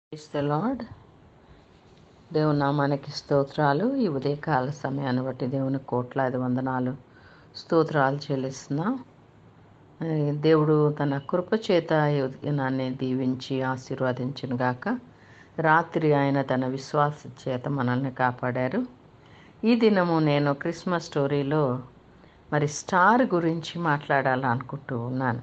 praise the lord దేవుని నామానికి స్తోత్రాలు ఈ ఉదయకాల సమయాన్ని బట్టి దేవుని కోట్లాది వందనాలు స్తోత్రాలు చెల్లిస్తున్నాం ఆ, దేవుడు తన కృప చేత ఈ దినాన్ని దీవించి ఆశీర్వదించిన గాక రాత్రి ఆయన తన విశ్వాస చేత మనల్ని కాపాడారు ఈ దినము నేను క్రిస్మస్ స్టోరీలో మరి స్టార్ గురించి మాట్లాడాలనుకుంటూ ఉన్నాను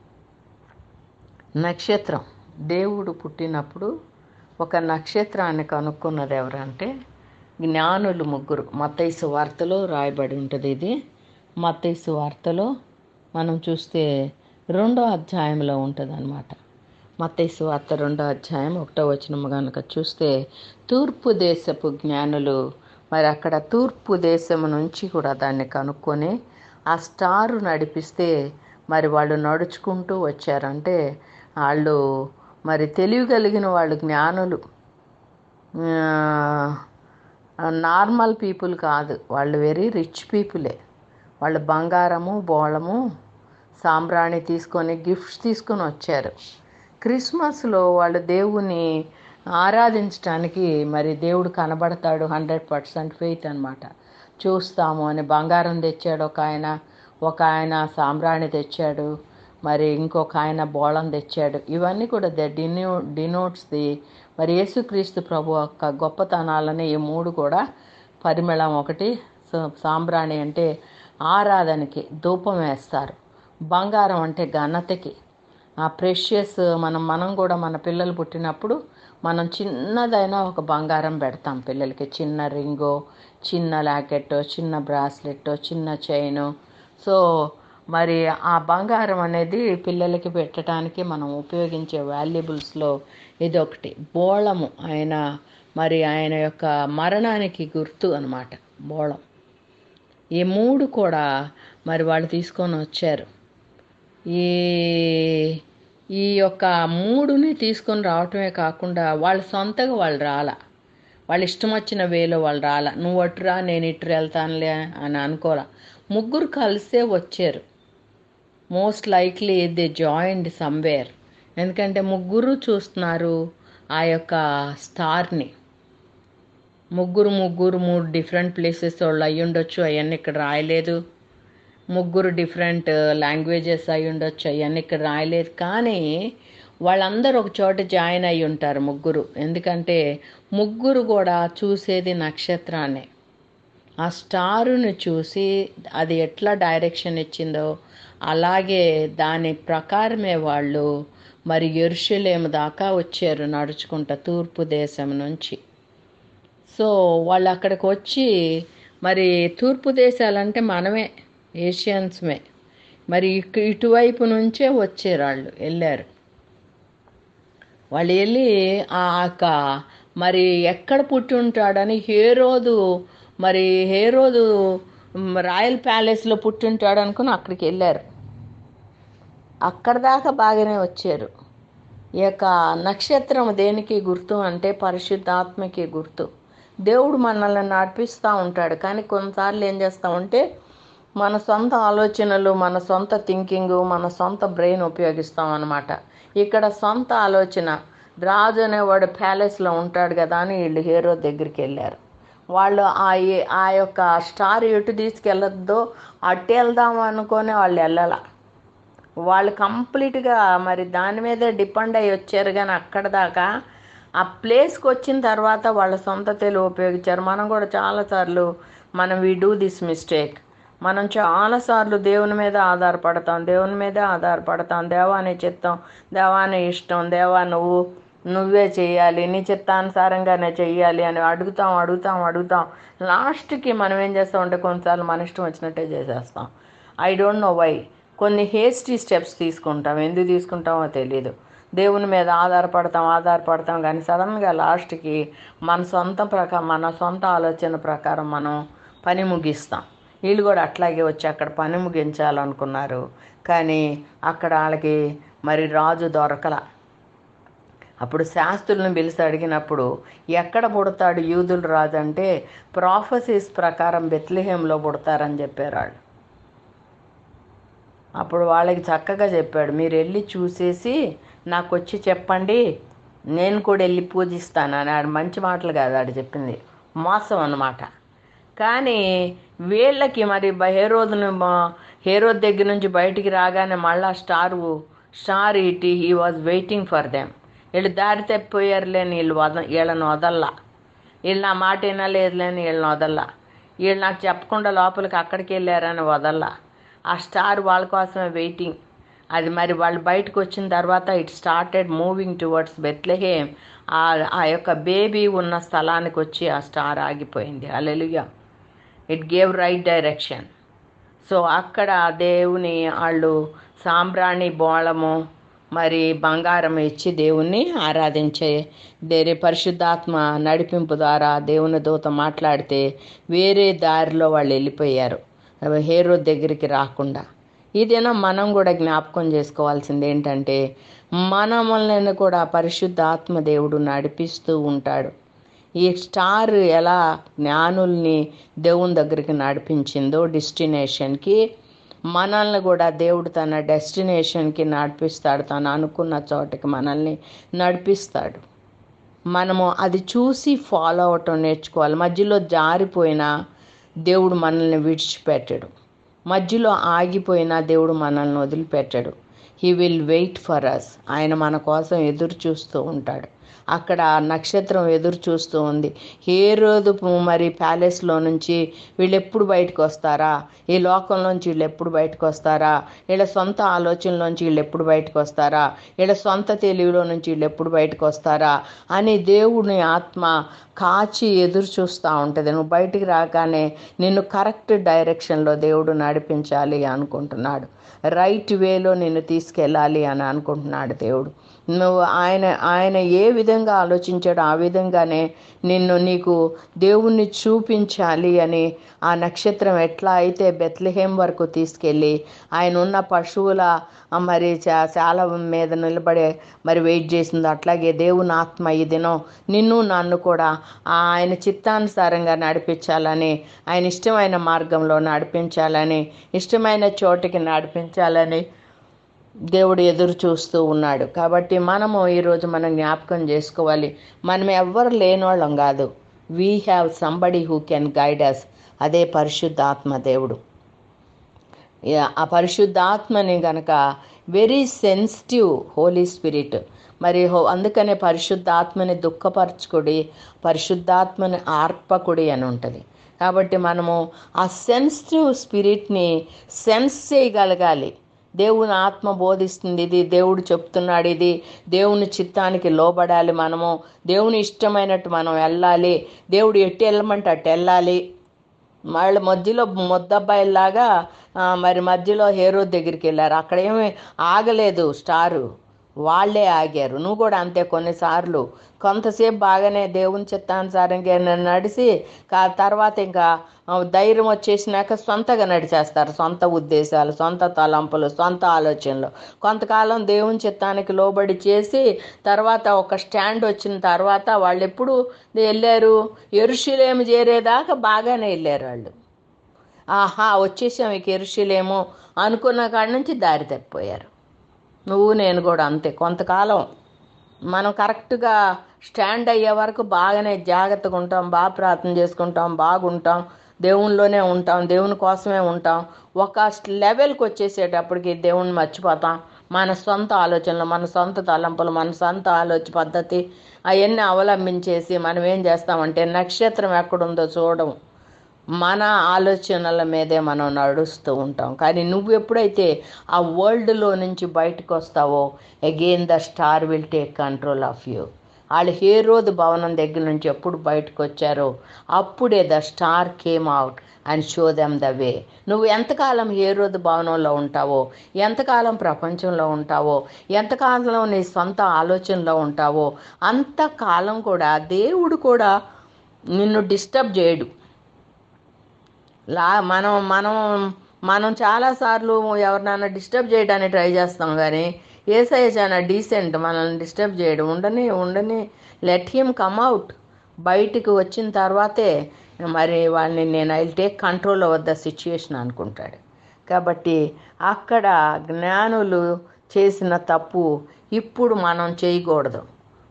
నక్షత్రం దేవుడు పుట్టినప్పుడు ఒక నక్షత్రాన్ని కనుక్కున్నది ఎవరంటే జ్ఞానులు ముగ్గురు మత్తైసు వార్తలో రాయబడి ఉంటుంది ఇది మత్తైసు వార్తలో మనం చూస్తే రెండో అధ్యాయంలో ఉంటుంది అనమాట మత్తైసు వార్త రెండో అధ్యాయం ఒకటో వచనం కనుక చూస్తే తూర్పు దేశపు జ్ఞానులు మరి అక్కడ తూర్పు దేశం నుంచి కూడా దాన్ని కనుక్కొని ఆ స్టారు నడిపిస్తే మరి వాళ్ళు నడుచుకుంటూ వచ్చారంటే వాళ్ళు మరి తెలివి కలిగిన వాళ్ళు జ్ఞానులు ఆ, నార్మల్ పీపుల్ కాదు వాళ్ళు వెరీ రిచ్ పీపులే వాళ్ళు బంగారము బోళము సాంబ్రాణి తీసుకొని గిఫ్ట్స్ తీసుకొని వచ్చారు క్రిస్మస్లో వాళ్ళు దేవుని ఆరాధించడానికి మరి దేవుడు కనబడతాడు హండ్రెడ్ పర్సెంట్ ఫెయిత్ అనమాట చూస్తాము అని బంగారం తెచ్చాడు ఒక ఆయన ఒక ఆయన సాంబ్రాణి తెచ్చాడు మరి ఇంకొక ఆయన బోళం తెచ్చాడు ఇవన్నీ కూడా ద డినో డినోట్స్ ది మరి యేసుక్రీస్తు ప్రభు యొక్క గొప్పతనాలని ఈ మూడు కూడా పరిమళం ఒకటి సా- సాంబ్రాణి అంటే ఆరాధనకి ధూపం వేస్తారు బంగారం అంటే ఘనతకి ఆ ప్రెషియస్ మనం మనం కూడా మన పిల్లలు పుట్టినప్పుడు మనం చిన్నదైనా ఒక బంగారం పెడతాం పిల్లలకి చిన్న రింగో చిన్న లాకెట్టో చిన్న బ్రాస్లెట్టో చిన్న చైను సో మరి ఆ బంగారం అనేది పిల్లలకి పెట్టడానికి మనం ఉపయోగించే వాల్యుబుల్స్లో ఇది ఒకటి బోళము ఆయన మరి ఆయన యొక్క మరణానికి గుర్తు అన్నమాట బోళం ఈ మూడు కూడా మరి వాళ్ళు తీసుకొని వచ్చారు ఈ ఈ యొక్క మూడుని తీసుకొని రావటమే కాకుండా వాళ్ళ సొంతగా వాళ్ళు రాల వాళ్ళ ఇష్టం వచ్చిన వేలో వాళ్ళు రాల నువ్వు అటురా నేను ఇటు వెళ్తానులే అని అనుకోరా ముగ్గురు కలిసే వచ్చారు most likely they joined somewhere ఎందుకంటే ముగ్గురు చూస్తున్నారు ఆ యొక్క స్టార్ని ముగ్గురు ముగ్గురు మూడు డిఫరెంట్ ప్లేసెస్ వాళ్ళు అయ్యి ఉండొచ్చు అవన్నీ ఇక్కడ రాయలేదు ముగ్గురు డిఫరెంట్ లాంగ్వేజెస్ అయి ఉండొచ్చు అవన్నీ ఇక్కడ రాయలేదు కానీ వాళ్ళందరూ ఒక చోట జాయిన్ అయి ఉంటారు ముగ్గురు ఎందుకంటే ముగ్గురు కూడా చూసేది నక్షత్రాన్ని ఆ స్టారును చూసి అది ఎట్లా డైరెక్షన్ ఇచ్చిందో అలాగే దాని ప్రకారమే వాళ్ళు మరి ఎరుషలేము దాకా వచ్చారు నడుచుకుంటా తూర్పు దేశం నుంచి సో వాళ్ళు అక్కడికి వచ్చి మరి తూర్పు దేశాలంటే మనమే ఏషియన్స్మే మరి ఇటు ఇటువైపు నుంచే వచ్చారు వాళ్ళు వెళ్ళారు వాళ్ళు వెళ్ళి ఆ యొక్క మరి ఎక్కడ పుట్టి ఉంటాడని హేరోదు మరి హేరోదు మ్, రాయల్ ప్యాలెస్లో పుట్టి ఉంటాడు అనుకుని అక్కడికి వెళ్ళారు అక్కడ దాకా బాగానే వచ్చారు ఈ యొక్క నక్షత్రం దేనికి గుర్తు అంటే పరిశుద్ధాత్మకి గుర్తు దేవుడు మనల్ని నడిపిస్తూ ఉంటాడు కానీ కొన్నిసార్లు ఏం చేస్తామంటే మన సొంత ఆలోచనలు మన సొంత థింకింగ్ మన సొంత బ్రెయిన్ ఉపయోగిస్తాం అన్నమాట ఇక్కడ సొంత ఆలోచన రాజు అనేవాడు ప్యాలెస్లో ఉంటాడు కదా అని వీళ్ళు హీరో దగ్గరికి వెళ్ళారు వాళ్ళు ఆ ఏ- ఆ యొక్క స్టార్ ఎటు తీసుకెళ్ళొద్దో అటు వెళ్దాం అనుకొని వాళ్ళు వెళ్ళాల వాళ్ళు కంప్లీట్గా మరి దాని మీదే డిపెండ్ అయ్యి వచ్చారు కానీ అక్కడ దాకా ఆ ప్లేస్కి వచ్చిన తర్వాత వాళ్ళ సొంత తెలివి ఉపయోగించారు మనం కూడా చాలాసార్లు మనం వీ డూ దిస్ మిస్టేక్ మనం చాలాసార్లు దేవుని మీద ఆధారపడతాం దేవుని మీదే ఆధారపడతాం దేవాని చిత్తం దేవాని ఇష్టం దేవా నువ్వు నువ్వే చేయాలి నీ చిత్తానుసారంగానే చెయ్యాలి అని అడుగుతాం అడుగుతాం అడుగుతాం లాస్ట్కి మనం ఏం చేస్తాం అంటే కొన్నిసార్లు మన ఇష్టం వచ్చినట్టే చేసేస్తాం ఐ డోంట్ నో వై కొన్ని హేస్టీ స్టెప్స్ తీసుకుంటాం ఎందుకు తీసుకుంటామో తెలియదు దేవుని మీద ఆధారపడతాం ఆధారపడతాం కానీ సడన్గా లాస్ట్కి మన సొంత ప్రకారం మన సొంత ఆలోచన ప్రకారం మనం పని ముగిస్తాం వీళ్ళు కూడా అట్లాగే వచ్చి అక్కడ పని ముగించాలనుకున్నారు కానీ అక్కడ వాళ్ళకి మరి రాజు దొరకల అప్పుడు శాస్త్రులను పిలిచి అడిగినప్పుడు ఎక్కడ పుడతాడు యూదుల రాజు అంటే ప్రాఫెసీస్ ప్రకారం బెత్లిహేంలో పుడతారని చెప్పారు వాళ్ళు అప్పుడు వాళ్ళకి చక్కగా చెప్పాడు మీరు వెళ్ళి చూసేసి నాకు వచ్చి చెప్పండి నేను కూడా వెళ్ళి పూజిస్తాను అని ఆడు మంచి మాటలు కాదు ఆడు చెప్పింది మోసం అన్నమాట కానీ వీళ్ళకి మరి బ- హేరోదును మా- హేరోద్ దగ్గర నుంచి బయటికి రాగానే మళ్ళా స్టార్ స్టార్ ఇటీ he was waiting for them వీళ్ళు దారి తప్పిపోయారులే అని వీళ్ళు వద వీళ్ళని వదల్లా వీళ్ళు నా మాట వినలేదులేని వీళ్ళని వదల్లా వీళ్ళు నాకు చెప్పకుండా లోపలికి అక్కడికి వెళ్ళారని వదల్లా ఆ స్టార్ వాళ్ళ కోసమే వెయిటింగ్ అది మరి వాళ్ళు బయటకు వచ్చిన తర్వాత it started moving towards Bethlehem ఆ ఆ యొక్క బేబీ ఉన్న స్థలానికి వచ్చి ఆ స్టార్ ఆగిపోయింది అలెలుగా it gave right direction so అక్కడ దేవుని వాళ్ళు సాంబ్రాణి బోళము మరి బంగారం ఇచ్చి దేవుణ్ణి ఆరాధించే దేని పరిశుద్ధాత్మ నడిపింపు ద్వారా దేవుని దూత మాట్లాడితే వేరే దారిలో వాళ్ళు వెళ్ళిపోయారు హేరో దగ్గరికి రాకుండా ఇదేనా మనం కూడా జ్ఞాపకం చేసుకోవాల్సింది ఏంటంటే మనల్ని కూడా పరిశుద్ధ ఆత్మ దేవుడు నడిపిస్తూ ఉంటాడు ఈ స్టార్ ఎలా జ్ఞానుల్ని దేవుని దగ్గరికి నడిపించిందో డెస్టినేషన్కి మనల్ని కూడా దేవుడు తన డెస్టినేషన్కి నడిపిస్తాడు తను అనుకున్న చోటకి మనల్ని నడిపిస్తాడు మనము అది చూసి ఫాలో అవటం నేర్చుకోవాలి మధ్యలో జారిపోయినా దేవుడు మనల్ని విడిచిపెట్టడు మధ్యలో ఆగిపోయినా దేవుడు మనల్ని వదిలిపెట్టడు he will wait for us ఆయన మన కోసం ఎదురు చూస్తూ ఉంటాడు అక్కడ నక్షత్రం ఎదురు చూస్తూ ఉంది ఏ రోజు మరి ప్యాలెస్లో నుంచి వీళ్ళు ఎప్పుడు బయటకు వస్తారా ఈ లోకంలోంచి వీళ్ళు ఎప్పుడు బయటకు వస్తారా వీళ్ళ సొంత ఆలోచనలోంచి వీళ్ళు ఎప్పుడు బయటకు వస్తారా వీళ్ళ సొంత తెలివిలో నుంచి వీళ్ళు ఎప్పుడు బయటకు వస్తారా అని దేవుని ఆత్మ కాచి ఎదురు చూస్తూ ఉంటుంది నువ్వు బయటికి రాగానే నిన్ను కరెక్ట్ డైరెక్షన్లో దేవుడు నడిపించాలి అనుకుంటున్నాడు రైట్ వేలో నిన్ను తీసుకెళ్ళాలి అని అనుకుంటున్నాడు దేవుడు నువ్వు ఆయన ఆయన ఏ విధంగా ఆలోచించాడో ఆ విధంగానే నిన్ను నీకు దేవుణ్ణి చూపించాలి అని ఆ నక్షత్రం ఎట్లా అయితే బెత్లహేం వరకు తీసుకెళ్ళి ఆయన ఉన్న పశువుల ఆ, మరి చా- చాలా మీద నిలబడే మరి వెయిట్ చేసింది అట్లాగే దేవుని ఆత్మ ఈ దినం నిన్ను నన్ను కూడా ఆ ఆయన చిత్తానుసారంగా నడిపించాలని ఆయన ఇష్టమైన మార్గంలో నడిపించాలని ఇష్టమైన చోటికి నడిపించాలని దేవుడు ఎదురు చూస్తూ ఉన్నాడు కాబట్టి మనము ఈరోజు మనం జ్ఞాపకం చేసుకోవాలి మనం ఎవ్వరు లేనోళ్ళం కాదు we have somebody who can guide us అదే పరిశుద్ధాత్మ దేవుడు యా, ఆ పరిశుద్ధాత్మని గనక వెరీ సెన్సిటివ్ హోలీ స్పిరిట్ మరి హో అందుకనే పరిశుద్ధాత్మని దుఃఖపరచుకుడి పరిశుద్ధాత్మని ఆర్పకుడి అని ఉంటుంది కాబట్టి మనము ఆ సెన్సిటివ్ స్పిరిట్ని సెన్స్ చేయగలగాలి దేవుని ఆత్మ బోధిస్తుంది ఇది దేవుడు చెప్తున్నాడు ఇది దేవుని చిత్తానికి లోబడాలి మనము దేవుని ఇష్టమైనట్టు మనం వెళ్ళాలి దేవుడు ఎట్టి వెళ్ళమంటే అటు వెళ్ళాలి వాళ్ళ మధ్యలో ముద్దబ్బాయిలాగా ఆ, మరి మధ్యలో హేరో దగ్గరికి వెళ్ళారు అక్కడ ఏమి ఆగలేదు స్టారు వాళ్ళే ఆగారు నువ్వు కూడా అంతే కొన్నిసార్లు కొంతసేపు బాగానే దేవుని చిత్తానుసారంగా నడిచి కా తర్వాత ఇంకా ఆ, ధైర్యం వచ్చేసినాక సొంతగా నడిచేస్తారు సొంత ఉద్దేశాలు సొంత తలంపులు సొంత ఆలోచనలు కొంతకాలం దేవుని చిత్తానికి లోబడి చేసి తర్వాత ఒక స్టాండ్ వచ్చిన తర్వాత వాళ్ళు ఎప్పుడు వెళ్ళారు ఎరుషులేము చేరేదాకా బాగానే వెళ్ళారు వాళ్ళు ఆహా వచ్చేసాం ఇక ఎరుషులేమో అనుకున్న కాడి నుంచి దారి తప్పిపోయారు నువ్వు నేను కూడా అంతే కొంతకాలం మనం కరెక్ట్గా స్టాండ్ అయ్యే వరకు బాగానే జాగ్రత్తగా ఉంటాం బాగా ప్రార్థన చేసుకుంటాం బాగుంటాం దేవునిలోనే ఉంటాం దేవుని కోసమే ఉంటాం ఒక లెవెల్కి వచ్చేసేటప్పటికి దేవుణ్ణి మర్చిపోతాం మన సొంత ఆలోచనలు మన సొంత తలంపులు మన సొంత ఆలోచన పద్ధతి అవన్నీ అవలంబించేసి మనం ఏం చేస్తామంటే నక్షత్రం ఎక్కడుందో చూడడం మన ఆలోచనల మీదే మనం నడుస్తూ ఉంటాం కానీ నువ్వు ఎప్పుడైతే ఆ వరల్డ్లో నుంచి బయటకు వస్తావో again the star will take control of you వాళ్ళు హేరోద్ భవనం దగ్గర నుంచి ఎప్పుడు బయటకు వచ్చారో అప్పుడే the star came out and show them the way నువ్వు ఎంతకాలం హేరోద్ భవనంలో ఉంటావో ఎంతకాలం ప్రపంచంలో ఉంటావో ఎంతకాలం నీ సొంత ఆలోచనలో ఉంటావో అంతకాలం కూడా దేవుడు కూడా నిన్ను డిస్టర్బ్ చేయడు లా మనం మనం మనం చాలాసార్లు ఎవరినైనా డిస్టర్బ్ చేయడానికి ట్రై చేస్తాం కానీ ఏసఐ చాలా డీసెంట్ మనల్ని డిస్టర్బ్ చేయడం ఉండని ఉండని లెట్ హిమ్ కమ్ అవుట్ బయటికి వచ్చిన తర్వాతే మరి వాళ్ళని నేను I take control over the situation అనుకుంటాడు కాబట్టి అక్కడ జ్ఞానులు చేసిన తప్పు ఇప్పుడు మనం చేయకూడదు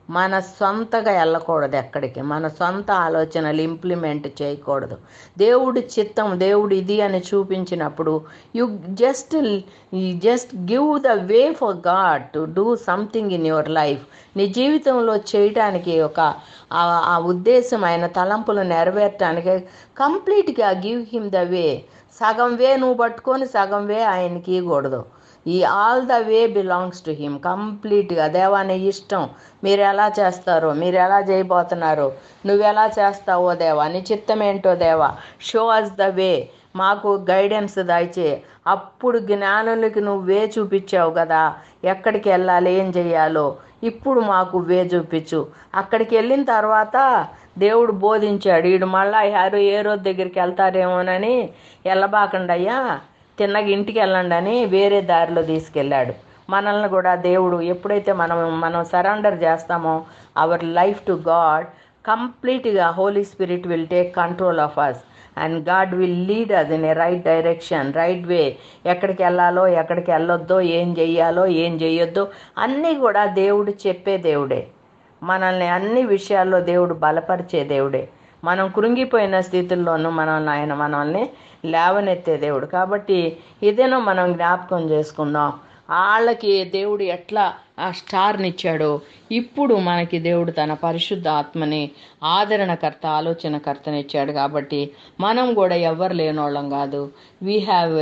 మన సొంతగా వెళ్ళకూడదు ఎక్కడికి మన సొంత ఆలోచనలు ఇంప్లిమెంట్ చేయకూడదు దేవుడి చిత్తం దేవుడు ఇది అని చూపించినప్పుడు you just just give the way for God to do something in your life నీ జీవితంలో చేయటానికి ఒక ఆ- ఆ ఉద్దేశం ఆయన తలంపులు నెరవేర్చడానికి కంప్లీట్గా గివ్ హిమ్ ద వే సగం వే నువ్వు పట్టుకొని సగం వే ఆయనకి ఇవ్వకూడదు ఈ all the way belongs to him కంప్లీట్గా దేవా నీ ఇష్టం మీరు ఎలా చేస్తారో మీరు ఎలా చేయబోతున్నారో నువ్వు ఎలా చేస్తావో దేవా నీ చిత్తం ఏంటో దేవా షో అస్ ద వే మాకు గైడెన్స్ దయచే అప్పుడు జ్ఞానులకి నువ్వు వే చూపించావు కదా ఎక్కడికి వెళ్ళాలి ఏం చెయ్యాలో ఇప్పుడు మాకు వే చూపించు అక్కడికి వెళ్ళిన తర్వాత దేవుడు బోధించాడు వీడు మళ్ళా యారు ఏ రోజు దగ్గరికి వెళ్తారేమోనని వెళ్ళబాకండి అయ్యా తిన్నగా ఇంటికి వెళ్ళండి అని వేరే దారిలో తీసుకెళ్ళాడు మనల్ని కూడా దేవుడు ఎప్పుడైతే మనం మనం సరెండర్ చేస్తామో అవర్ లైఫ్ టు గాడ్ కంప్లీట్గా holy spirit will take control of us and God will lead us in a right direction right way ఎక్కడికి వెళ్ళాలో ఎక్కడికి వెళ్ళొద్దో ఏం చెయ్యాలో ఏం చెయ్యొద్దో అన్నీ కూడా దేవుడు చెప్పే దేవుడే మనల్ని అన్ని విషయాల్లో దేవుడు బలపరిచే దేవుడే మనం కృంగిపోయిన స్థితుల్లోనూ మనల్ని ఆయన మనల్ని లేవనెత్తే దేవుడు కాబట్టి ఇదేనో మనం జ్ఞాపకం చేసుకుందాం వాళ్ళకి దేవుడు ఎట్లా ఆ స్టార్ని ఇచ్చాడో ఇప్పుడు మనకి దేవుడు తన పరిశుద్ధ ఆత్మని ఆదరణకర్త ఆలోచనకర్తని ఇచ్చాడు కాబట్టి మనం కూడా ఎవరు లేనోళ్ళం కాదు we have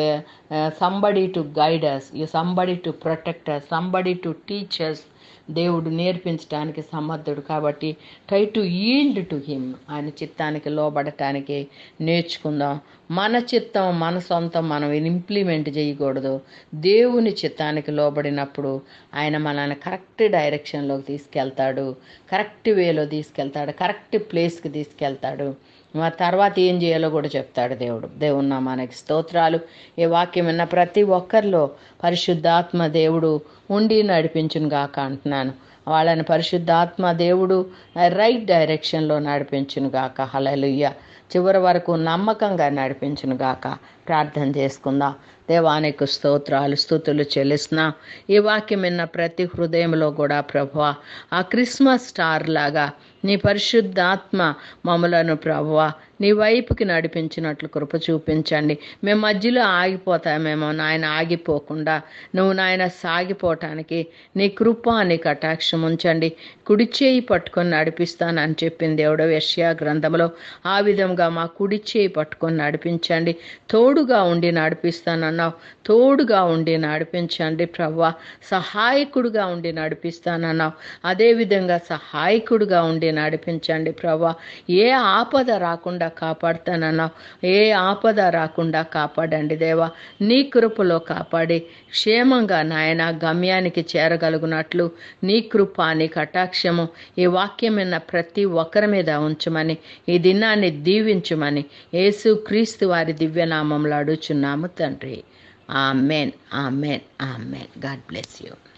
somebody to guide us you somebody to protect us somebody to teachers దేవుడు నేర్పించడానికి సమర్థుడు కాబట్టి try to yield to him ఆయన చిత్తానికి లోబడటానికి నేర్చుకుందాం మన చిత్తం మన సొంతం మనం ఇంప్లిమెంట్ చేయకూడదు దేవుని చిత్తానికి లోబడినప్పుడు ఆయన మనల్ని కరెక్ట్ డైరెక్షన్లోకి తీసుకెళ్తాడు కరెక్ట్ వేలో తీసుకెళ్తాడు కరెక్ట్ ప్లేస్కి తీసుకెళ్తాడు ఆ తర్వాత ఏం చేయాలో కూడా చెప్తాడు దేవుడు దేవుని నామానికి స్తోత్రాలు ఈ వాక్యం విన్న ప్రతి ఒక్కరిలో పరిశుద్ధాత్మ దేవుడు ఉండి నడిపించును గాక అంటున్నాను వాళ్ళని పరిశుద్ధాత్మ దేవుడు రైట్ డైరెక్షన్లో నడిపించును గాక హలలుయ్య చివరి వరకు నమ్మకంగా నడిపించును గాక ప్రార్థన చేసుకుందాం దేవానికి స్తోత్రాలు స్థుతులు చెల్లిస్తున్నా ఈ వాక్యం విన్న ప్రతి హృదయంలో కూడా ప్రభు ఆ క్రిస్మస్ స్టార్ లాగా నీ పరిశుద్ధాత్మ మమ్మలను ప్రభువ నీ వైపుకి నడిపించినట్లు కృప చూపించండి మేము మధ్యలో ఆగిపోతామేమో నాయన ఆగిపోకుండా నువ్వు నాయన సాగిపోవటానికి నీ కృప నీ కటాక్షం ఉంచండి కుడి చేయి పట్టుకొని నడిపిస్తానని చెప్పింది దేవుడు యష్యా గ్రంథంలో ఆ విధంగా మా కుడి చేయి పట్టుకొని నడిపించండి తోడుగా ఉండి నడిపిస్తానన్నావు తోడుగా ఉండి నడిపించండి ప్రవ్వ సహాయకుడుగా ఉండి నడిపిస్తానన్నావు అదేవిధంగా సహాయకుడుగా ఉండి నడిపించండి ప్రవ్వ ఏ ఆపద రాకుండా కాపాడుతానన్నావు ఏ ఆపద రాకుండా కాపాడండి దేవా నీ కృపలో కాపాడి క్షేమంగా నాయన గమ్యానికి చేరగలుగునట్లు నీ కృప నీ కటాక్షము ఈ వాక్యం విన్న ప్రతి ఒక్కరి మీద ఉంచమని ఈ దినాన్ని దీవించమని యేసు క్రీస్తు వారి దివ్యనామంలో అడుచున్నాము తండ్రి amen amen amen God bless you